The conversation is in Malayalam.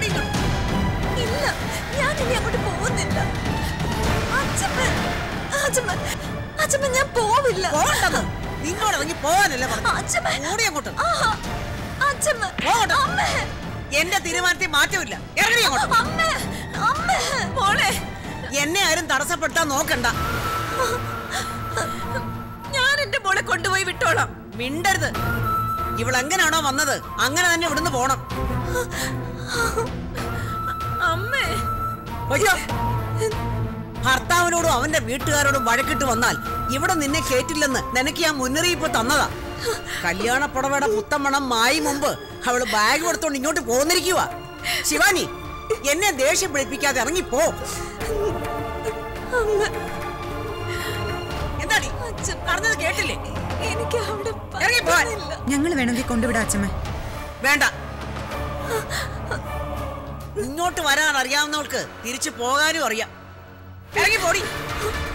വാടി ഇങ്ങോട്ട്. ഇല്ല ഞാൻ ഇനി അങ്ങോട്ട് പോകുന്നില്ല അച്ഛമ്മ അച്ഛമ്മ അച്ഛമ്മ ഞാൻ പോവില്ല പോകണ്ടെന്ന് നിന്നോട് ഇറങ്ങി പോകാനല്ലേ പറഞ്ഞു അച്ഛമ്മ കൂടി അങ്ങോട്ട് ആ, അച്ഛമ്മ പോകട്ടെ. അമ്മേ എന്റെ തീരുമാനത്തിൽ മാറ്റമില്ല ഇറങ്ങി അങ്ങോട്ട് അമ്മേ അമ്മേ മോളെ എന്നെ ആരും തടസ്സപ്പെടുത്താൻ നോക്കണ്ട ഞാൻ എന്റെ മോളെ കൊണ്ടുപോയി വിട്ടോളാം മിണ്ടരുത് ഇവളെങ്ങനാണോ വന്നത് അങ്ങനെ തന്നെ ഇവിടുന്ന് പോണം അമ്മേ പൊയ്ക്കോ. ഭർത്താവിനോടും അവന്റെ വീട്ടുകാരോടും വഴക്കിട്ട് വന്നാൽ ഇവിടെ നിന്നെ കേറ്റില്ലെന്ന് നിനക്ക് ഞാൻ മുന്നറിയിപ്പ് തന്നതാ കല്യാണപ്പുടവയുടെ പുത്തമണം മായി മുമ്പ് അവള് ബാഗ് കൊടുത്തോണ്ട് ഇങ്ങോട്ട് പോന്നിരിക്കുക ശിവാനി എന്നെ ദേഷ്യം പിടിപ്പിക്കാതെ ഇറങ്ങിപ്പോ എന്താടി അച്ഛൻ പറഞ്ഞത് കേട്ടില്ലേ എനിക്ക് അവിടെ ഇറങ്ങി പോവാൻ. പറ്റുന്നില്ല. ഞങ്ങൾ വേണമെങ്കിൽ കൊണ്ടുവിടാം അച്ഛമ്മ വേണ്ട ഇങ്ങോട്ട് വരാൻ അറിയാവുന്നവൾക്ക് തിരിച്ചു പോകാനും അറിയാം ഇറങ്ങി പോടി